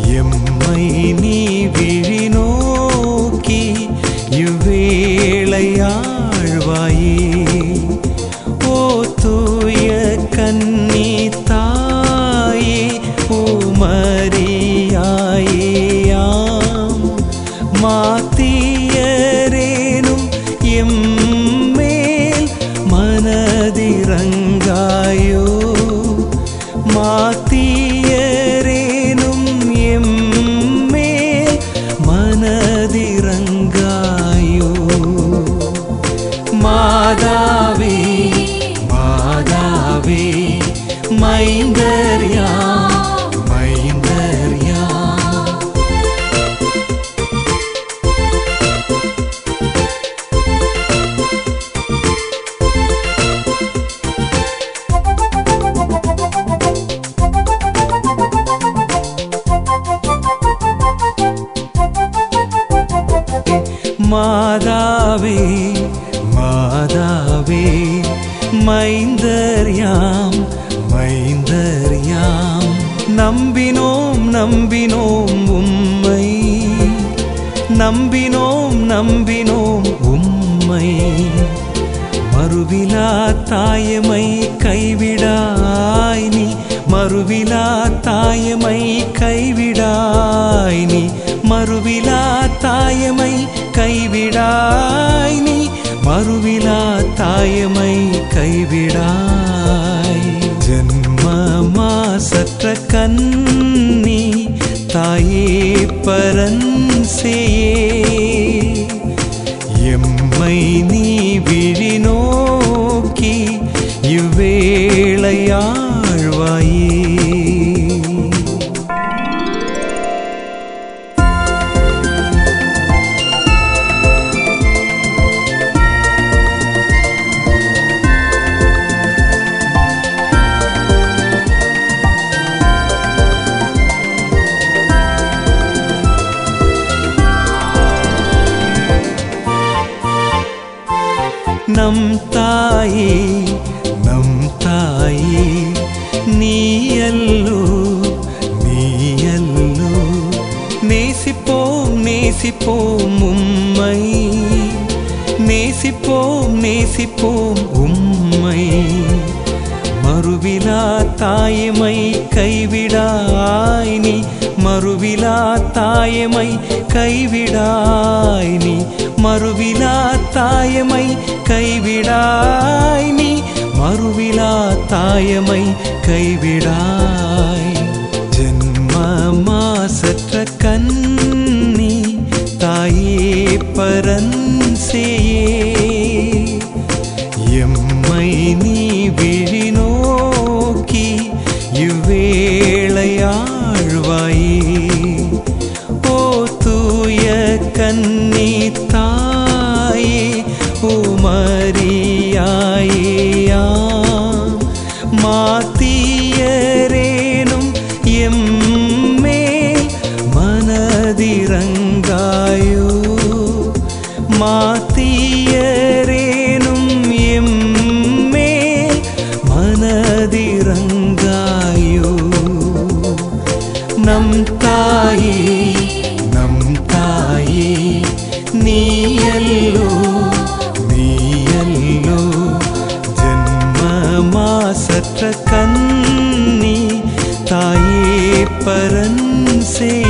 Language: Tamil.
எம்மை நீ விழி நோக்கி இவ்வேளையாழ்வாயே ஓ தூய கன்னி தாயே ஓ மரியாயேயாம் மாத்தியரேனும் எம்மேல் மனதிரங்காயோ மாத்தியரேனும் எம்மேல் மனதிரங்காயோ மாதாவே மாதாவே மைந்தர்யா மைந்தர்யா மாதாவே மாதாவே மைந்தர்யாம் மைந்தர்யாம் நம்பினோம் நம்பினோம் உம்மை நம்பினோம் நம்பினோம் உம்மை மறுவிலா தாயமை கைவிடாய் நீ மறுவிலா தாயமை கைவிடாய் நீ மறுவிலா தாயமை கைவிடாய் நீ மறுவிலா தாயமை கைவிடாய் ஜென்மமா சற்ற கண்ணி தாயே பரன்சேயே எம்மை நீ விழி நோக்கி இவ்வேளையாழ்வாயே நம் தாயே நம் தாயே நீயல்லோ நீயல்லோ நேசிப்போம் நேசிப்போம் உம்மை நேசிப்போம் நேசிப்போம் உம்மை மறுவிலா தாயமை கைவிடாய் நீ மறுவிலா தாயமை கைவிடாய் நீ மறுவிலா தாயமை கைவிடாய் நீ மறுவிலா தாயமை கைவிடாய் ஜென்மமா சற்ற கண்ணி தாயே பரன்சேயே எம்மை நீ விழி நோக்கி இவ்வேளையாழ்வாயே ஓ தூய கன்னி தாயே ஓ மரியாயேயா மாத்தியரேனும் எம்மேல் மனதிரங்காயோ மாத்தியரேனும் எம்மேல் மனதிரங்காயோ நம் தாயே நம் தாயே நீயல்லோ நீயல்லோ ஜென்மமா சற்ற கண்ணி தாயே பரன்சே